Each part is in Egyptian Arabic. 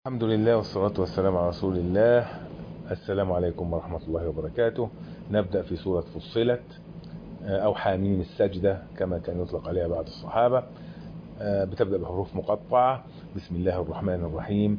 الحمد لله والصلاة والسلام على رسول الله السلام عليكم ورحمة الله وبركاته نبدأ في سورة فصلت أو حاميم السجدة كما كان يطلق عليها بعض الصحابة بتبدأ بحروف مقطعة بسم الله الرحمن الرحيم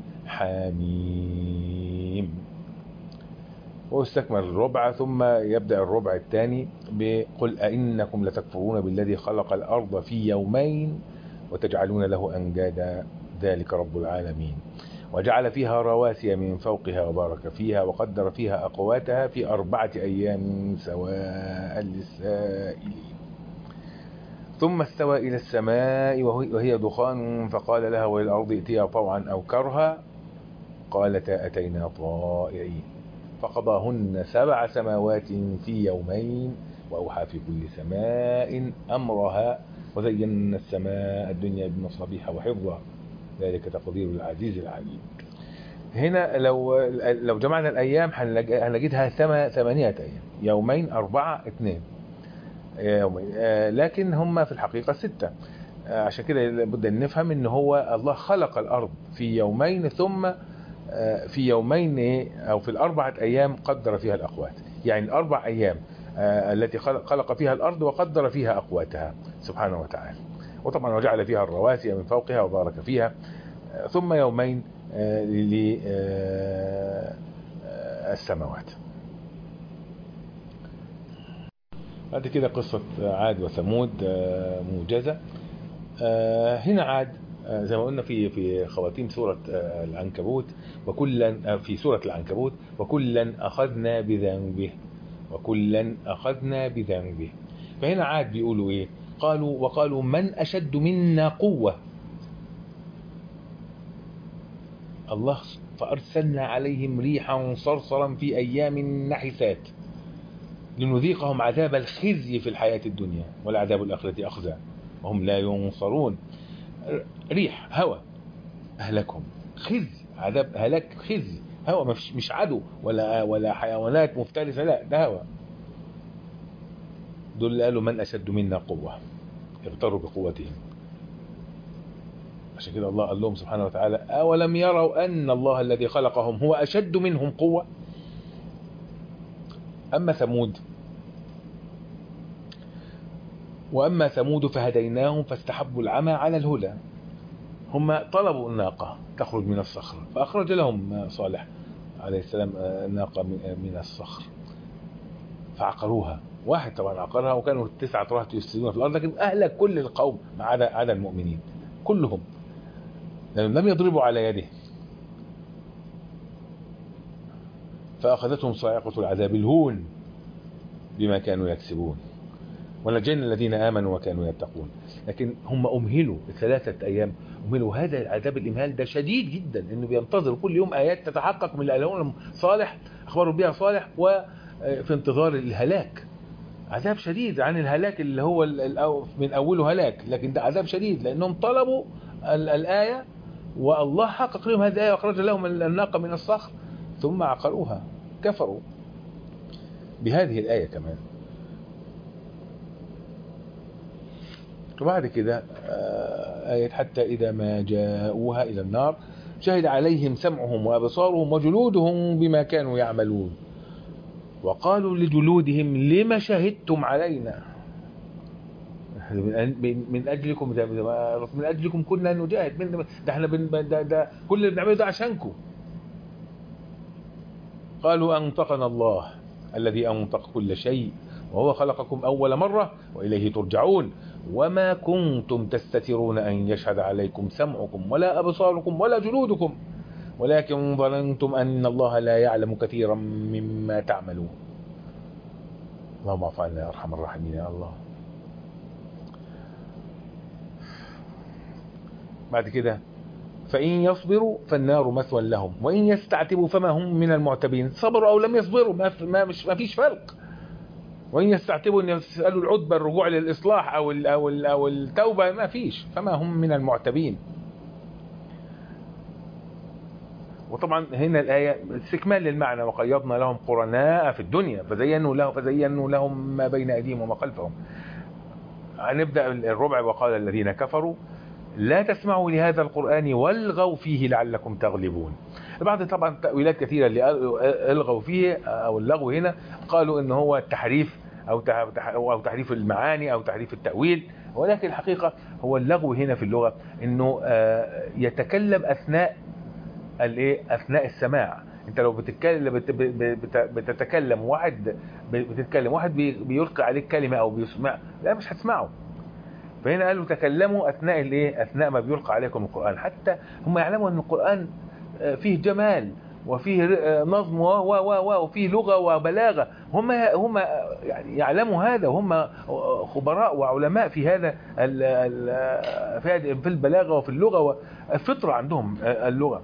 حاميم واستكمل الربع ثم يبدأ الربع الثاني بقل أئنكم لتكفرون بالذي خلق الأرض في يومين وتجعلون له أنجادا ذلك رب العالمين وجعل فيها رواسي من فوقها وبارك فيها وقدر فيها أقواتها في أربعة أيام سواء للسائلين ثم استوى إلى السماء وهي دخان فقال لها وللأرض ائتيا طوعا أو كرها قالتا أتينا طائعين فقضاهن سبع سماوات في يومين وأوحى في كل سماء أمرها وزينا السماء الدنيا بمصابيح وحفظها ذلك تقدير العزيز العليم هنا لو لو جمعنا الأيام هنجدها ثمانية أيام يومين أربعة اثنين يومين لكن هم في الحقيقة ستة عشان كده لابد أن نفهم أن هو الله خلق الأرض في يومين ثم في يومين أو في الأربعة أيام قدر فيها الأقوات يعني الأربع أيام التي خلق فيها الأرض وقدر فيها أقواتها سبحانه وتعالى وطبعا وجعل فيها الرواسي من فوقها وبارك فيها ثم يومين للسماوات بعد كده قصة عاد وثمود موجزة هنا عاد زي ما قلنا في في خواتيم سورة العنكبوت وكلا في سورة العنكبوت وكلا أخذنا بذنبه وكلا أخذنا بذنبه فهنا عاد بيقولوا ايه قالوا وقالوا من أشد منا قوة الله فأرسلنا عليهم ريحا صرصرا في أيام نحسات لنذيقهم عذاب الخزي في الحياة الدنيا والعذاب الآخرة أخزى وهم لا ينصرون ريح هوى أهلكهم خزي عذاب هلاك خزي هوى مش عدو ولا ولا حيوانات مفترسة لا ده هوى دول اللي قالوا من أشد منا قوة اغتروا بقوتهم عشان كده الله قال لهم سبحانه وتعالى أولم يروا أن الله الذي خلقهم هو أشد منهم قوة أما ثمود وأما ثمود فهديناهم فاستحبوا العمى على الهدى هم طلبوا الناقة تخرج من الصخر فأخرج لهم صالح عليه السلام ناقة من الصخر فعقروها واحد طبعا عقرها وكانوا تسعة رهط يفسدون في الأرض لكن أهلك كل القوم ما عدا عدا المؤمنين كلهم لأنهم لم يضربوا على يده فأخذتهم صاعقة العذاب الهون بما كانوا يكسبون ونجينا الذين آمنوا وكانوا يتقون لكن هم أمهلوا ثلاثة أيام أمهلوا هذا العذاب الإمهال ده شديد جدا إنه بينتظروا كل يوم آيات تتحقق من اللي قالوا صالح أخبروا بها صالح وفي انتظار الهلاك عذاب شديد عن الهلاك اللي هو من أوله هلاك لكن ده عذاب شديد لأنهم طلبوا الآية والله حقق لهم هذه الآية وأخرج لهم الناقة من الصخر ثم عقروها كفروا بهذه الآية كمان وبعد كده آية حتى إذا ما جاءوها إلى النار شهد عليهم سمعهم وأبصارهم وجلودهم بما كانوا يعملون وقالوا لجلودهم لما شهدتم علينا من اجلكم ده من اجلكم كنا نجاهد من ده احنا ده, ده كل اللي بنعمله ده عشانكم قالوا انطقنا الله الذي انطق كل شيء وهو خلقكم اول مره واليه ترجعون وما كنتم تستترون ان يشهد عليكم سمعكم ولا ابصاركم ولا جلودكم ولكن ظننتم أن الله لا يعلم كثيرا مما تعملون اللهم اعف عنا يا أرحم الراحمين يا الله بعد كده فإن يصبروا فالنار مثوى لهم وإن يستعتبوا فما هم من المعتبين صبروا أو لم يصبروا ما, ما, مش ما فيش فرق وإن يستعتبوا أن يسألوا العتبة الرجوع للإصلاح أو, ال أو, ال أو التوبة ما فيش فما هم من المعتبين وطبعا هنا الآية استكمال للمعنى وقيضنا لهم قرناء في الدنيا فزينوا له فزينوا لهم ما بين أيديهم وما خلفهم هنبدأ الربع وقال الذين كفروا لا تسمعوا لهذا القرآن والغوا فيه لعلكم تغلبون بعض طبعا تأويلات كثيرة اللي الغوا فيه أو اللغو هنا قالوا إن هو التحريف أو أو تحريف المعاني أو تحريف التأويل ولكن الحقيقة هو اللغو هنا في اللغة إنه يتكلم أثناء الايه اثناء السماع انت لو بتتكلم بتتكلم واحد بتتكلم واحد بيلقي عليك كلمه او بيسمع لا مش هتسمعه فهنا قالوا تكلموا اثناء الايه اثناء ما بيلقى عليكم القران حتى هم يعلموا ان القران فيه جمال وفيه نظم و و وفيه لغه وبلاغه هم هم يعني يعلموا هذا وهم خبراء وعلماء في هذا في البلاغه وفي اللغه الفطره عندهم اللغه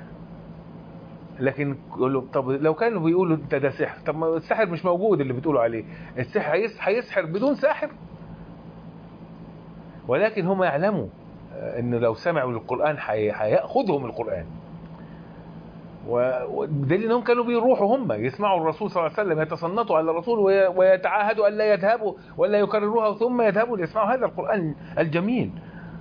لكن طب لو كانوا بيقولوا انت ده سحر طب ما السحر مش موجود اللي بتقولوا عليه السحر هيسحر بدون ساحر ولكن هم يعلموا ان لو سمعوا للقرآن هياخذهم القرآن ودليل انهم كانوا بيروحوا هم يسمعوا الرسول صلى الله عليه وسلم يتصنطوا على الرسول ويتعاهدوا ان لا يذهبوا ولا يكرروها ثم يذهبوا ليسمعوا هذا القرآن الجميل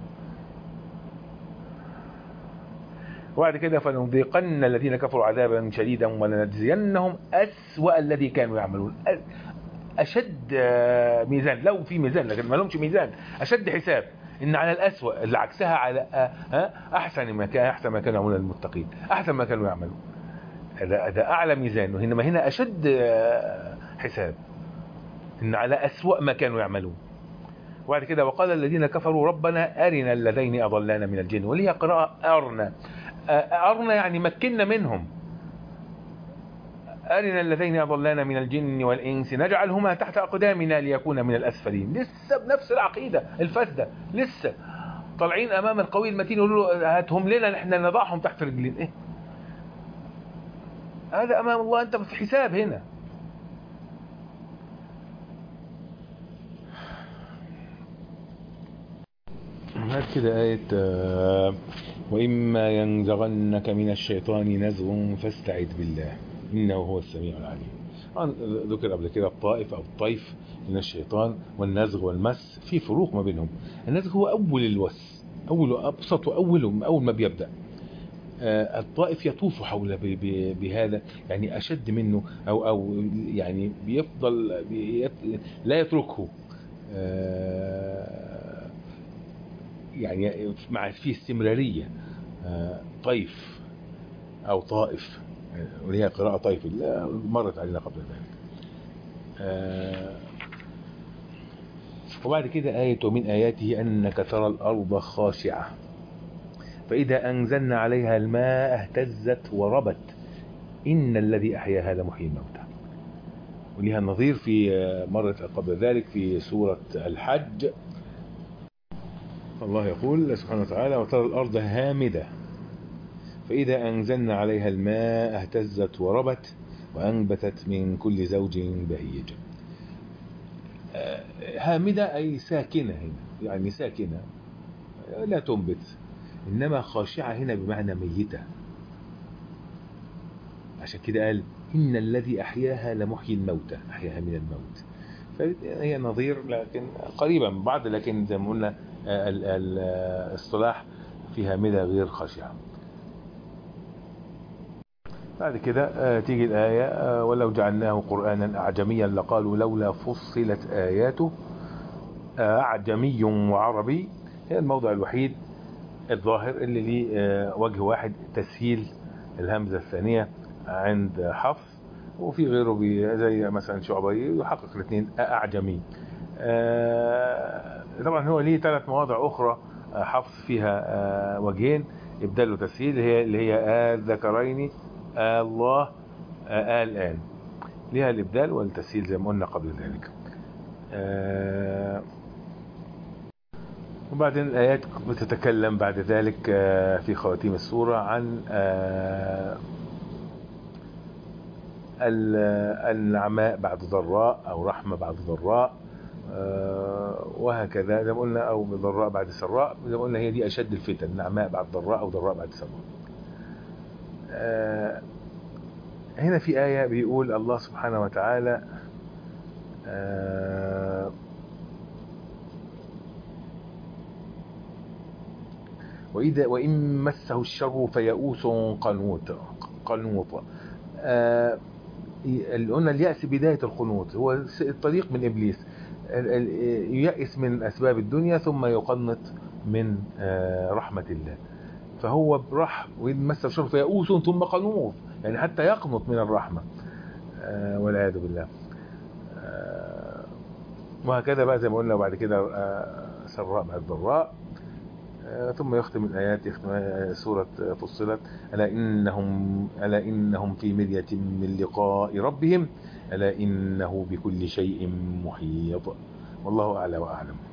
وبعد كده فلنذيقن الذين كفروا عذابا شديدا ولنجزينهم أسوأ الذي كانوا يعملون أشد ميزان لو في ميزان لكن ما لهمش ميزان أشد حساب إن على الأسوأ اللي عكسها على أحسن ما كان أحسن ما كانوا يعملون المتقين أحسن ما كانوا يعملون هذا هذا أعلى ميزان وإنما هنا أشد حساب إن على أسوأ ما كانوا يعملون وبعد كده وقال الذين كفروا ربنا أرنا اللذين أضلانا من الجن وليها قراءة أرنا أرنا يعني مكنا منهم أرنا الذين أضلانا من الجن والإنس نجعلهما تحت أقدامنا ليكون من الأسفلين لسه بنفس العقيدة الفاسدة لسه طالعين أمام القوي المتين يقولوا له هاتهم لنا نحن نضعهم تحت رجلين إيه هذا أمام الله أنت في حساب هنا هات كده آية آه وإما ينزغنك من الشيطان نزغ فاستعذ بالله إنه هو السميع العليم ذكر قبل كده الطائف أو الطيف من الشيطان والنزغ والمس في فروق ما بينهم النزغ هو أول الوس أول أبسط وأول أول ما بيبدأ آه الطائف يطوف حول بهذا يعني أشد منه أو أو يعني بيفضل بيت لا يتركه آه يعني مع في استمرارية طيف أو طائف وهي قراءة طيف مرت علينا قبل ذلك وبعد كده آية ومن آياته أنك ترى الأرض خاشعة فإذا أنزلنا عليها الماء اهتزت وربت إن الذي أحياها لمحيي الموتى ولها نظير في مرة قبل ذلك في سورة الحج الله يقول سبحانه وتعالى وترى الأرض هامدة فإذا أنزلنا عليها الماء اهتزت وربت وأنبتت من كل زوج بهيج هامدة أي ساكنة هنا يعني ساكنة لا تنبت إنما خاشعة هنا بمعنى ميتة عشان كده قال إن الذي أحياها لمحيي الموتى أحياها من الموت فهي نظير لكن قريبة من بعض لكن زي ما قلنا الاصطلاح فيها مدى غير خاشعة بعد كده تيجي الآية ولو جعلناه قرآنا أعجميا لقالوا لولا فصلت آياته أعجمي وعربي هي الموضع الوحيد الظاهر اللي ليه وجه واحد تسهيل الهمزة الثانية عند حفص وفي غيره زي مثلا شعبة يحقق الاثنين أعجمي طبعا هو ليه ثلاث مواضع أخرى حفص فيها وجهين إبدال وتسهيل هي اللي هي الذكرين الله الآن ليها الإبدال والتسهيل زي ما قلنا قبل ذلك وبعدين الآيات بتتكلم بعد ذلك في خواتيم السورة عن النعماء بعد ضراء أو رحمة بعد ضراء وهكذا زي ما قلنا أو ضراء بعد سراء زي ما قلنا هي دي أشد الفتن نعماء بعد ضراء أو ضراء بعد سراء هنا في آية بيقول الله سبحانه وتعالى وإذا وإن مسه الشر فيئوس قنوط قنوط آه اللي قلنا اليأس بداية القنوط هو الطريق من إبليس ال- ال- ييأس من أسباب الدنيا ثم يقنط من آه رحمة الله فهو راح وإن مسه الشر فيئوس ثم قنوط يعني حتى يقنط من الرحمة آه والعياذ بالله آه وهكذا بقى زي ما قلنا وبعد كده آه سراء مع الضراء آه ثم يختم الآيات يختم آه، سورة آه، فصلت ألا إنهم ألا إنهم في مرية من لقاء ربهم ألا إنه بكل شيء محيط والله أعلى وأعلم